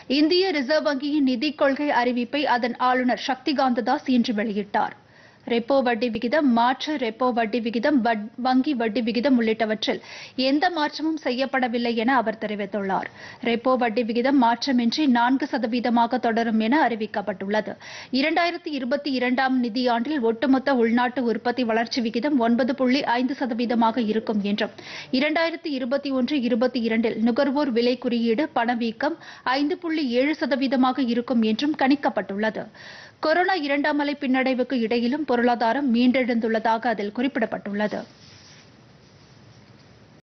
இந்திய ரிசர்வ் வங்கியின் நிதிக் கொள்கை அறிவிப்பை அதன் ஆளுநர் சக்திகாந்த தாஸ் இன்று வெளியிட்டார் ரெப்போ வட்டி விகிதம் மாற்று ரெப்போ வட்டி விகிதம் வட்- வங்கி வட்டி விகிதம் உள்ளிட்டவற்றில் எந்த மாற்றமும் செய்யப்படவில்லை என அவர் தெரிவித்துள்ளார் ரெப்போ வட்டி விகிதம் மாற்றமின்றி நான்கு சதவீதமாக தொடரும் என அறிவிக்கப்பட்டுள்ளது இரண்டாயிரத்தி இருபத்தி இரண்டாம் நிதியாண்டில் ஒட்டுமொத்த உள்நாட்டு உற்பத்தி வளர்ச்சி விகிதம் ஒன்பது புள்ளி ஐந்து சதவீதமாக இருக்கும் என்றும் இரண்டாயிரத்தி இருபத்தி ஒன்று இருபத்தி இரண்டில் நுகர்வோர் விலை குறியீடு பணவீக்கம் ஐந்து புள்ளி ஏழு சதவீதமாக இருக்கும் என்றும் கணிக்கப்பட்டுள்ளது கொரோனா இரண்டாம் அலை பின்னடைவுக்கு இடையிலும் பொருளாதாரம் மீண்டெழுந்துள்ளதாக அதில் குறிப்பிடப்பட்டுள்ளது